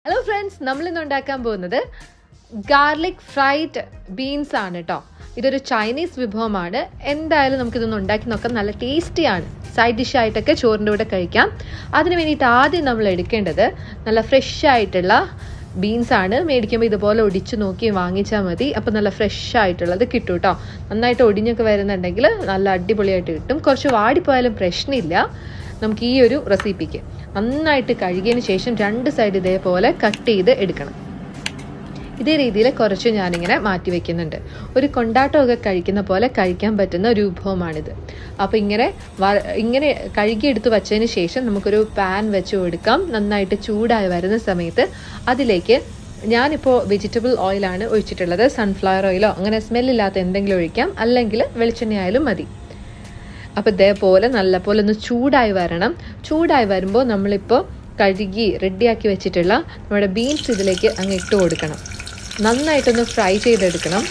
hello friends നമ്മൾ ഇന്ന് ഉണ്ടാക്കാൻ പോകുന്നത് ഗാർലിക് ഫ്രൈഡ് ബീൻസ് ആണ് കേട്ടോ ഇതൊരു ചൈനീസ് വിഭവമാണ് എന്തായാലും നമുക്കിതൊന്ന് ഉണ്ടാക്കി നോക്കാം നല്ല ടേസ്റ്റിയാണ് സൈഡ് ഡിഷ് ആയിട്ടൊക്കെ ചോറിൻ്റെ കൂടെ കഴിക്കാം അതിന് വേണ്ടിയിട്ട് ആദ്യം നമ്മൾ എടുക്കേണ്ടത് നല്ല ഫ്രഷ് ആയിട്ടുള്ള ബീൻസ് ആണ് മേടിക്കുമ്പോൾ ഇതുപോലെ ഒടിച്ചു നോക്കി വാങ്ങിച്ചാൽ മതി അപ്പോൾ നല്ല ഫ്രഷ് ആയിട്ടുള്ളത് കിട്ടും കേട്ടോ നന്നായിട്ട് ഒടിഞ്ഞൊക്കെ വരുന്നുണ്ടെങ്കിൽ നല്ല അടിപൊളിയായിട്ട് കിട്ടും കുറച്ച് വാടിപ്പോയാലും പ്രശ്നമില്ല നമുക്ക് ഈ ഒരു റെസിപ്പിക്ക് നന്നായിട്ട് കഴുകിയതിന് ശേഷം രണ്ട് സൈഡ് ഇതേപോലെ കട്ട് ചെയ്ത് എടുക്കണം ഇതേ രീതിയിൽ കുറച്ച് ഞാനിങ്ങനെ മാറ്റി വെക്കുന്നുണ്ട് ഒരു കൊണ്ടാട്ടമൊക്കെ കഴിക്കുന്ന പോലെ കഴിക്കാൻ പറ്റുന്ന ഒരു വിഭവമാണിത് അപ്പോൾ ഇങ്ങനെ ഇങ്ങനെ കഴുകിയെടുത്ത് വച്ചതിന് ശേഷം നമുക്കൊരു പാൻ വെച്ച് കൊടുക്കാം നന്നായിട്ട് ചൂടായി വരുന്ന സമയത്ത് അതിലേക്ക് ഞാനിപ്പോൾ വെജിറ്റബിൾ ഓയിലാണ് ഒഴിച്ചിട്ടുള്ളത് സൺഫ്ലവർ ഓയിലോ അങ്ങനെ സ്മെല്ലില്ലാത്ത എന്തെങ്കിലും ഒഴിക്കാം അല്ലെങ്കിൽ വെളിച്ചെണ്ണ ആയാലും മതി അപ്പോൾ ഇതേപോലെ നല്ലപോലെ ഒന്ന് ചൂടായി വരണം ചൂടായി വരുമ്പോൾ നമ്മളിപ്പോൾ കഴുകി റെഡിയാക്കി വെച്ചിട്ടുള്ള നമ്മുടെ ബീൻസ് ഇതിലേക്ക് അങ്ങ് ഇട്ട് കൊടുക്കണം നന്നായിട്ടൊന്ന് ഫ്രൈ ചെയ്തെടുക്കണം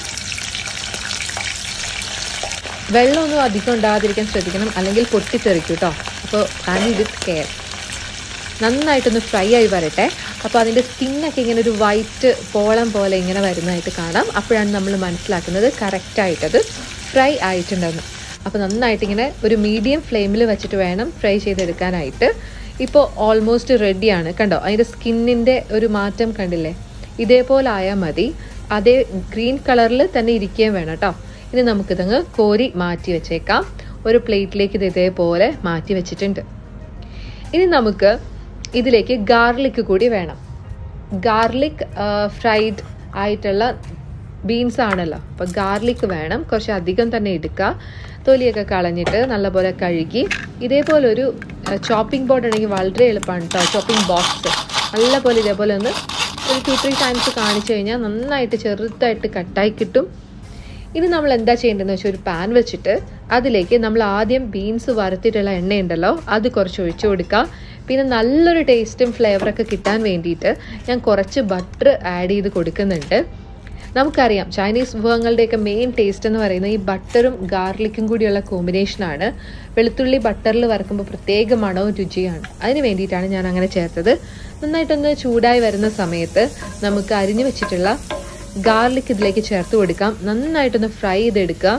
വെള്ളമൊന്നും അധികം ഉണ്ടാകാതിരിക്കാൻ ശ്രദ്ധിക്കണം അല്ലെങ്കിൽ പൊട്ടിത്തെറിക്കും കേട്ടോ അപ്പോൾ ഹാൻഡിൽ വിത്ത് കെയർ നന്നായിട്ടൊന്ന് ഫ്രൈ ആയി വരട്ടെ അപ്പോൾ അതിൻ്റെ സ്കിന്നൊക്കെ ഇങ്ങനെ ഒരു വൈറ്റ് പോളം പോലെ ഇങ്ങനെ വരുന്നതായിട്ട് കാണാം അപ്പോഴാണ് നമ്മൾ മനസ്സിലാക്കുന്നത് കറക്റ്റായിട്ടത് ഫ്രൈ ആയിട്ടുണ്ടെന്ന് അപ്പോൾ നന്നായിട്ട് ഇങ്ങനെ ഒരു മീഡിയം ഫ്ലെയിമിൽ വെച്ചിട്ട് വേണം ഫ്രൈ ചെയ്തെടുക്കാനായിട്ട് ഇപ്പോൾ ഓൾമോസ്റ്റ് റെഡിയാണ് കണ്ടോ അതിൻ്റെ സ്കിന്നിൻ്റെ ഒരു മാറ്റം കണ്ടില്ലേ ഇതേപോലെ ആയാൽ മതി അതേ ഗ്രീൻ കളറിൽ തന്നെ ഇരിക്കുകയും വേണം കേട്ടോ ഇനി നമുക്കിതങ്ങ് കോരി മാറ്റി വെച്ചേക്കാം ഒരു പ്ലേറ്റിലേക്ക് ഇത് ഇതേപോലെ മാറ്റി വെച്ചിട്ടുണ്ട് ഇനി നമുക്ക് ഇതിലേക്ക് ഗാർലിക് കൂടി വേണം ഗാർലിക് ഫ്രൈഡ് ആയിട്ടുള്ള ബീൻസ് ആണല്ലോ അപ്പോൾ ഗാർലിക് വേണം കുറച്ച് അധികം തന്നെ എടുക്കുക തൊലിയൊക്കെ കളഞ്ഞിട്ട് നല്ലപോലെ കഴുകി ഇതേപോലെ ഒരു ചോപ്പിംഗ് ബോർഡ് ഉണ്ടെങ്കിൽ വളരെ എളുപ്പമാണ് കേട്ടോ ചോപ്പിംഗ് ബോക്സ് നല്ലപോലെ ഇതേപോലെ ഒന്ന് ഒരു ടു ത്രീ ടൈംസ് കാണിച്ചു കഴിഞ്ഞാൽ നന്നായിട്ട് ചെറുതായിട്ട് കട്ടായി കിട്ടും ഇനി നമ്മൾ എന്താ ചെയ്യേണ്ടതെന്ന് വെച്ചാൽ ഒരു പാൻ വെച്ചിട്ട് അതിലേക്ക് നമ്മൾ ആദ്യം ബീൻസ് വറുത്തിട്ടുള്ള എണ്ണയുണ്ടല്ലോ അത് കുറച്ച് ഒഴിച്ചു കൊടുക്കുക പിന്നെ നല്ലൊരു ടേസ്റ്റും ഫ്ലേവറൊക്കെ കിട്ടാൻ വേണ്ടിയിട്ട് ഞാൻ കുറച്ച് ബട്ടർ ആഡ് ചെയ്ത് കൊടുക്കുന്നുണ്ട് നമുക്കറിയാം ചൈനീസ് വിഭവങ്ങളുടെയൊക്കെ മെയിൻ ടേസ്റ്റ് എന്ന് പറയുന്നത് ഈ ബട്ടറും ഗാർലിക്കും കൂടിയുള്ള കോമ്പിനേഷനാണ് വെളുത്തുള്ളി ബട്ടറിൽ വറക്കുമ്പോൾ പ്രത്യേക മണവും രുചിയാണ് അതിന് വേണ്ടിയിട്ടാണ് ഞാൻ അങ്ങനെ ചേർത്തത് നന്നായിട്ടൊന്ന് ചൂടായി വരുന്ന സമയത്ത് നമുക്ക് അരിഞ്ഞു വെച്ചിട്ടുള്ള ഗാർലിക് ഇതിലേക്ക് ചേർത്ത് കൊടുക്കാം നന്നായിട്ടൊന്ന് ഫ്രൈ ചെയ്തെടുക്കുക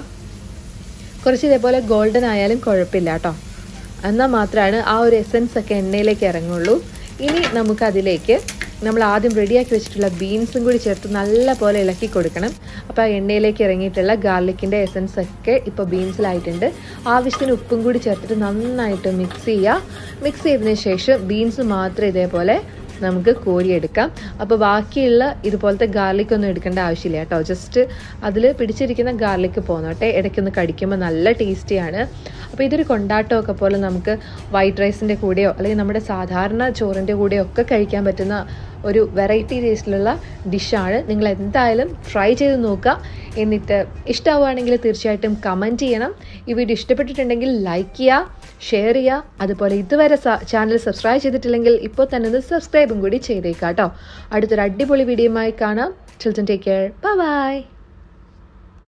കുറച്ച് ഇതേപോലെ ഗോൾഡൻ ആയാലും കുഴപ്പമില്ല കേട്ടോ എന്നാൽ മാത്രമാണ് ആ ഒരു എസൻസ് ഒക്കെ എണ്ണയിലേക്ക് ഇറങ്ങുള്ളൂ ഇനി നമുക്കതിലേക്ക് നമ്മൾ ആദ്യം റെഡിയാക്കി വെച്ചിട്ടുള്ള ബീൻസും കൂടി ചേർത്ത് നല്ല പോലെ ഇളക്കി കൊടുക്കണം അപ്പോൾ ആ എണ്ണയിലേക്ക് ഇറങ്ങിയിട്ടുള്ള ഗാർലിക്കിൻ്റെ എസൻസ് ഒക്കെ ഇപ്പോൾ ബീൻസിലായിട്ടുണ്ട് ആവശ്യത്തിന് ഉപ്പും കൂടി ചേർത്തിട്ട് നന്നായിട്ട് മിക്സ് ചെയ്യുക മിക്സ് ചെയ്തതിന് ശേഷം ബീൻസ് മാത്രം ഇതേപോലെ നമുക്ക് കോരിയെടുക്കാം അപ്പോൾ ബാക്കിയുള്ള ഇതുപോലത്തെ ഗാർലിക് ഒന്നും എടുക്കേണ്ട ആവശ്യമില്ല കേട്ടോ ജസ്റ്റ് അതിൽ പിടിച്ചിരിക്കുന്ന ഗാർലിക് പോന്നോട്ടെ ഇടയ്ക്കൊന്ന് കടിക്കുമ്പോൾ നല്ല ടേസ്റ്റിയാണ് അപ്പോൾ ഇതൊരു കൊണ്ടാട്ടമൊക്കെ പോലെ നമുക്ക് വൈറ്റ് റൈസിൻ്റെ കൂടെയോ അല്ലെങ്കിൽ നമ്മുടെ സാധാരണ ചോറിൻ്റെ കൂടെയോ ഒക്കെ കഴിക്കാൻ പറ്റുന്ന ഒരു വെറൈറ്റി ടേസ്റ്റിലുള്ള ഡിഷാണ് നിങ്ങൾ എന്തായാലും ട്രൈ ചെയ്ത് നോക്കുക എന്നിട്ട് ഇഷ്ടമാവുകയാണെങ്കിൽ തീർച്ചയായിട്ടും കമൻറ്റ് ചെയ്യണം ഈ വീഡിയോ ഇഷ്ടപ്പെട്ടിട്ടുണ്ടെങ്കിൽ ലൈക്ക് ചെയ്യുക ഷെയർ ചെയ്യുക അതുപോലെ ഇതുവരെ ചാനൽ സബ്സ്ക്രൈബ് ചെയ്തിട്ടില്ലെങ്കിൽ ഇപ്പോൾ തന്നെ ഒന്ന് സബ്സ്ക്രൈബും കൂടി ചെയ്തേക്കാം കേട്ടോ അടുത്തൊരു അടിപൊളി വീഡിയോയുമായി കാണാം ചിൽഡ്രൻ ടേക്ക് കെയർ ബൈ